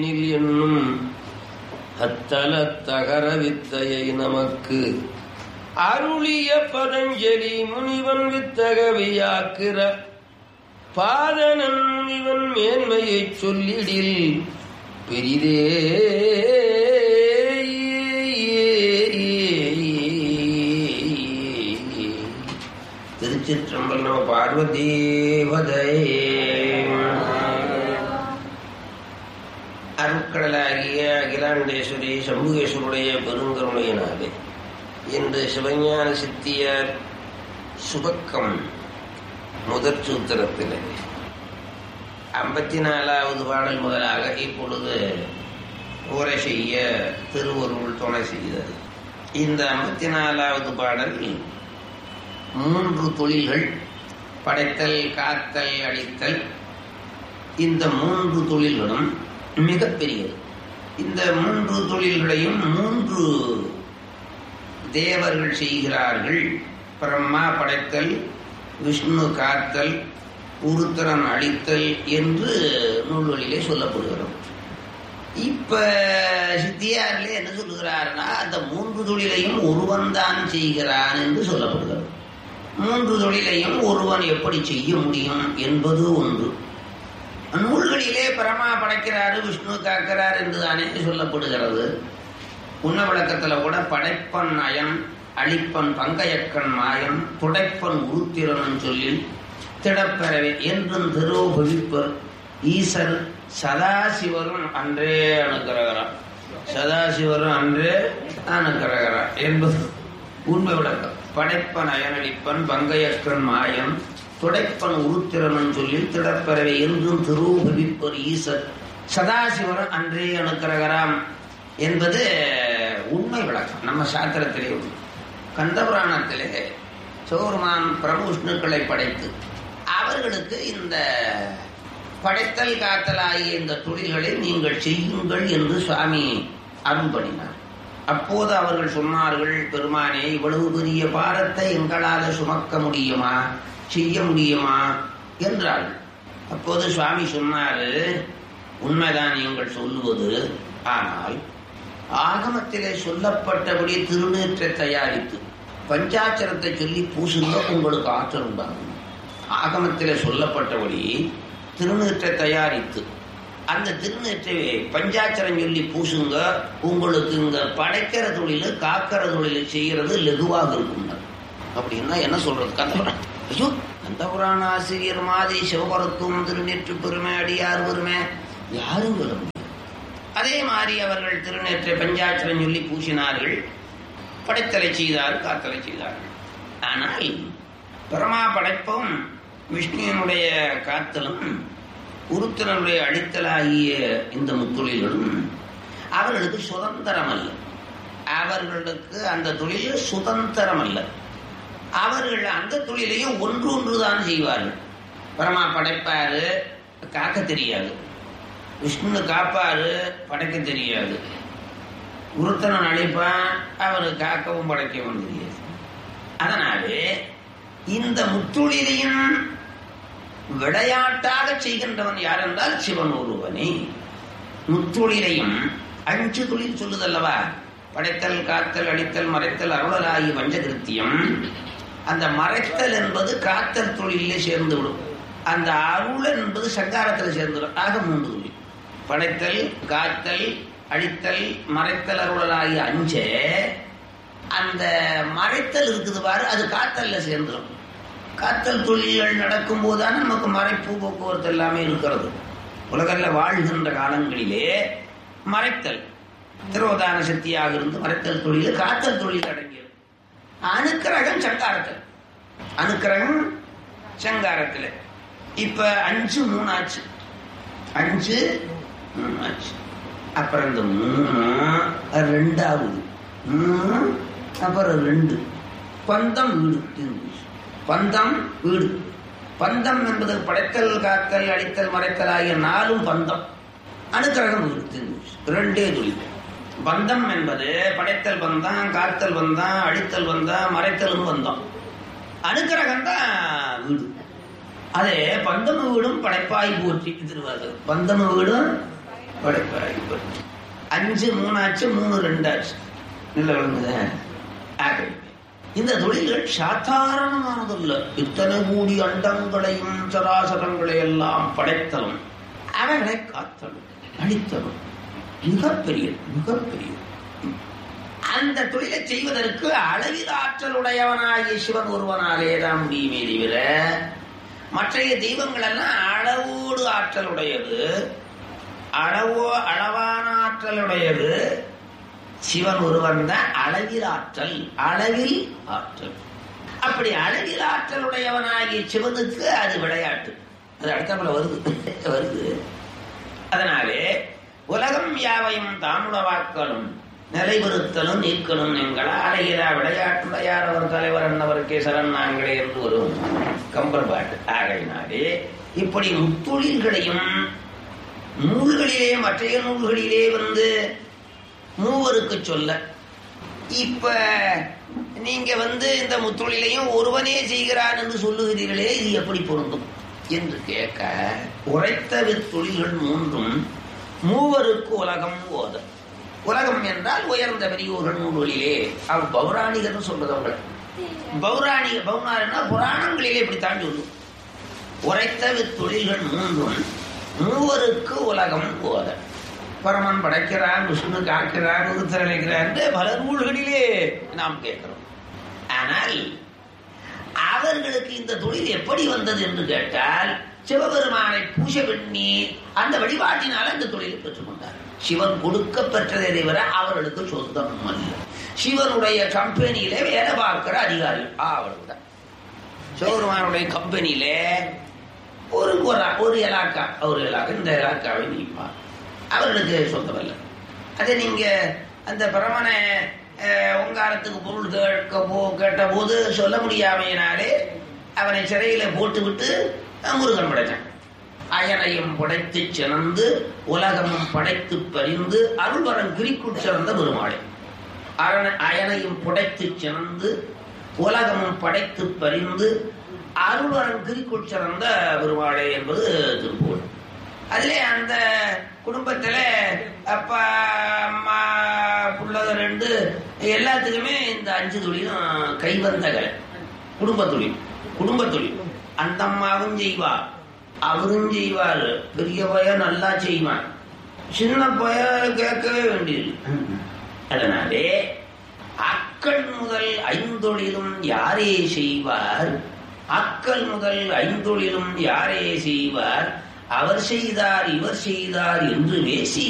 நில் என்னும் அத்தல தகர வித்தையை நமக்கு அருளிய பதஞ்சலி முனிவன் வித்தகவியாக்கிற பாதனன் முனிவன் மேன்மையைச் சொல்லிடில் பெரிதே திருச்சிற்றம்பல் நம பார்வதேவதே அருட்கடலாகிய அகிலாண்டேஸ்வரி சம்புகேஸ்வருடைய பெருங்கருணையினாலே இன்று சிவஞான சித்தியார் சுபக்கம் முதற் சூத்திரத்திலே ஐம்பத்தி நாலாவது பாடல் முதலாக இப்பொழுது உரை செய்ய திருவருள் துணை செய்தது இந்த ஐம்பத்தி நாலாவது பாடல் மூன்று தொழில்கள் படைத்தல் காத்தல் அடித்தல் இந்த மூன்று தொழில்களும் மிகப்பெரியது இந்த மூன்று தொழில்களையும் மூன்று தேவர்கள் செய்கிறார்கள் பிரம்மா படைத்தல் விஷ்ணு காத்தல் உருத்திரன் அழித்தல் என்று நூல்களிலே சொல்லப்படுகிறோம் இப்ப சித்தியாரிலே என்ன சொல்லுகிறார்னா அந்த மூன்று தொழிலையும் ஒருவன் தான் செய்கிறான் என்று சொல்லப்படுகிறது மூன்று தொழிலையும் ஒருவன் எப்படி செய்ய முடியும் என்பது ஒன்று நூல்களிலே பரமா படைக்கிறாரு விஷ்ணு காக்கிறார் என்று தானே சொல்லப்படுகிறது உண்ண விளக்கத்துல கூட படைப்பன் அயன் அழிப்பன் பங்கையக்கன் மாயன் துடைப்பன் உருத்திரன் சொல்லி திடப்பெறவே என்றும் திருவோபவிப்பர் ஈசர் சதாசிவரும் அன்றே அணுக்கிறகிறார் சதாசிவரும் அன்றே அணுக்கிறகிறார் என்பது உண்மை விளக்கம் படைப்பன் அயனளிப்பன் பங்கையக்கன் மாயன் துடைப்பன் உருத்திரன் சொல்லி திடப்பெறவே என்றும் திருவுபவிப்பர் ஈசர் சதாசிவரும் அன்றே அணுக்கிறகராம் என்பது உண்மை விளக்கம் நம்ம சாத்திரத்திலே உண்டு கந்தபுராணத்திலே சோர்மான் பிரபு விஷ்ணுக்களை படைத்து அவர்களுக்கு இந்த படைத்தல் காத்தல் ஆகிய இந்த தொழில்களை நீங்கள் செய்யுங்கள் என்று சுவாமி அருள் பண்ணினார் அப்போது அவர்கள் சொன்னார்கள் பெருமானே இவ்வளவு பெரிய பாரத்தை எங்களால் சுமக்க முடியுமா செய்ய முடியுமா என்றார்கள் அப்போது சுவாமி சொன்னாரு உண்மைதான் நீங்கள் சொல்லுவது ஆனால் ஆகமத்திலே சொல்லப்பட்டபடி திருநீற்றை தயாரித்து பஞ்சாட்சரத்தை சொல்லி பூசுங்க உங்களுக்கு ஆற்றல் உண்டாகும் ஆகமத்திலே சொல்லப்பட்டபடி திருநீற்றை தயாரித்து அந்த திருநீற்றை பஞ்சாட்சரம் சொல்லி பூசுங்க உங்களுக்கு இங்க படைக்கிற தொழில் காக்கிற தொழில் செய்யறது லெகுவாக இருக்கும் அப்படின்னா என்ன சொல்றது கந்தபுராணம் ஐயோ கந்தபுராண ஆசிரியர் மாதிரி சிவபரத்துவம் திருநீற்று பெருமை அடியார் பெருமை யாரும் சொல்ல முடியாது அதே மாதிரி அவர்கள் திருநேற்றை பஞ்சாட்சரம் சொல்லி பூசினார்கள் படைத்தலை செய்தார் காத்தலை செய்தார்கள் ஆனால் பரமா படைப்பும் விஷ்ணுவினுடைய காத்தலும் உருத்திரனுடைய அடித்தலாகிய இந்த முத்தொழில்களும் அவர்களுக்கு சுதந்திரம் அல்ல அவர்களுக்கு அந்த தொழில் சுதந்திரம் அல்ல அவர்கள் அந்த தொழிலையும் ஒன்று ஒன்று தான் செய்வார்கள் பரமா படைப்பாரு காக்க தெரியாது விஷ்ணு காப்பாரு படைக்க தெரியாது உருத்தனன் அழைப்பான் அவரு காக்கவும் படைக்கவும் தெரியாது அதனாலே இந்த முத்துளிலையும் விளையாட்டாக செய்கின்றவன் யார் என்றால் சிவன் ஒருவனே முத்துளிலையும் அஞ்சு தொழில் சொல்லுதல்லவா படைத்தல் காத்தல் அடித்தல் மறைத்தல் அருளலாகி பஞ்சகிருத்தியம் அந்த மறைத்தல் என்பது காத்தல் தொழிலே சேர்ந்து விடும் அந்த அருள் என்பது சங்காரத்தில் சேர்ந்துவிடும் ஆக மூன்று தொழில் படைத்தல் காத்தல் அழித்தல் மறைத்தல் அருளலாகிய அஞ்ச அந்த மறைத்தல் இருக்குது பாரு அது காத்தல்ல சேர்ந்துடும் காத்தல் தொழில்கள் நடக்கும் போதுதான் நமக்கு மறைப்பு போக்குவரத்து எல்லாமே இருக்கிறது உலகில் வாழ்கின்ற காலங்களிலே மறைத்தல் திரோதான சக்தியாக இருந்து மறைத்தல் தொழில் காத்தல் தொழில் அடங்கியது அணுக்கிரகம் சங்காரத்தில் அணுக்கிரகம் சங்காரத்தில் இப்ப அஞ்சு மூணாச்சு அஞ்சு மூணாச்சு அப்புறம் இந்த மூணு ரெண்டாவது மூணு அப்புறம் ரெண்டு பந்தம் வீடு பந்தம் வீடு பந்தம் என்பது படைத்தல் காத்தல் அடித்தல் மறைத்தல் ஆகிய நாலும் பந்தம் அணுக்கிரகம் வீடு ரெண்டே தொழில் பந்தம் என்பது படைத்தல் பந்தம் காத்தல் பந்தம் அடித்தல் பந்தம் மறைத்தலும் பந்தம் அணுக்கிரகம் தான் வீடு அதே பந்தம வீடும் படைப்பாய் போற்றி திருவாசகம் பந்தம வீடும் படைப்பாய் அஞ்சு மூணாச்சு மூணு ரெண்டாச்சு நல்ல விளங்குத ஆகவே இந்த தொழில்கள் சாதாரணமானதல்ல இத்தனை கூடி அண்டங்களையும் சராசரங்களை எல்லாம் படைத்தலும் அவர்களை காத்தலும் அழித்தலும் மிகப்பெரிய மிகப்பெரிய அந்த தொழிலை செய்வதற்கு அளவில் ஆற்றலுடையவனாகிய சிவன் ஒருவனாலே தான் முடியுமே தவிர மற்றைய தெய்வங்கள் எல்லாம் அளவோடு ஆற்றலுடையது அளவோ அளவான ஆற்றலுடையது சிவன் ஒருவன் தான் அளவில் ஆற்றல் அளவில் ஆற்றல் அப்படி அளவில் ஆற்றலுடையவனாகிய சிவனுக்கு அது விளையாட்டு அது அடுத்தாப்புல வருது வருது அதனாலே உலகம் யாவையும் தாமுடவாக்களும் நிலைபெறுத்தலும் நீக்கலும் எங்கள் அலையிலா விளையாட்டுடையார் அவர் தலைவர் என்னவருக்கே சரண் நாங்களே என்று வரும் கம்பர் பாட்டு ஆகையினாலே இப்படி முத்தொழில்களையும் நூல்களிலே மற்றைய நூல்களிலே வந்து மூவருக்கு சொல்ல இப்ப நீங்க வந்து இந்த முத்தொழிலையும் ஒருவனே செய்கிறான் என்று சொல்லுகிறீர்களே இது எப்படி பொருந்தும் என்று கேட்க உரைத்த வித்தொழில்கள் மூன்றும் மூவருக்கு உலகம் ஓத உலகம் என்றால் உயர்ந்த பெரியோர்கள் நூல்களிலே அவர் பௌராணிகர்னு சொல்றது அவங்க பௌராணிக பௌராணிகனா புராணங்களிலே இப்படித்தான் சொல்லும் உரைத்த வித்தொழில்கள் மூன்றும் மூவருக்கு உலகம் ஓத பரமன் படைக்கிறான் விஷ்ணு காக்கிறான் உருத்தரணிக்கிறான் பல நூல்களிலே நாம் கேட்கிறோம் ஆனால் அவர்களுக்கு இந்த தொழில் எப்படி வந்தது என்று கேட்டால் சிவபெருமானை பூஜை பண்ணி அந்த வழிபாட்டினால இந்த தொழிலை பெற்றுக்கொண்டார் சிவன் கொடுக்க பெற்றதை தவிர அவர்களுக்கு சொந்தம் அல்ல சிவனுடைய கம்பெனியிலே வேலை பார்க்கிற அதிகாரி அவர்கள் சிவபெருமானுடைய கம்பெனியிலே ஒரு ஒரு- ஒரு இலாக்கா ஒரு இலாக்கா இந்த இலாக்காவை நீப்பார் அவர்களுக்கு சொந்தமல்ல அதை நீங்க அந்த பிரமனை அஹ், உங்காரத்துக்கு பொருள் கேட்க போ கேட்ட போது சொல்ல முடியாமையினாலே அவனை சிறையில போட்டுவிட்டு அஹ், முருகன் படைத்தான் அயனையும் படைத்து சிறந்து உலகமும் படைத்து பறிந்து அருள்வரம் கிரிக்குட் சிறந்த பெருமாளை அரண- அயனையும் புடைத்து சிறந்து உலகமும் படைத்து பறிந்து அருள்வரம் கிரிக்குட் சிறந்த பெருமாளை என்பது திருப்பூர் அதிலே அந்த குடும்பத்துல அப்பா அம்மா புள்ளக ரெண்டு எல்லாத்துக்குமே இந்த அஞ்சு தொழிலும் கைவந்த கலை குடும்ப தொழில் குடும்ப தொழில் அந்த அம்மாவும் செய்வா அவரும் செய்வாரு பெரிய பையன் நல்லா செய்வான் சின்ன பையன் கேட்கவே வேண்டியது அதனாலே அக்கள் முதல் ஐந்தொழிலும் யாரே செய்வார் அக்கள் முதல் ஐந்தொழிலும் யாரே செய்வார் அவர் செய்தார் இவர் செய்தார் என்று பேசி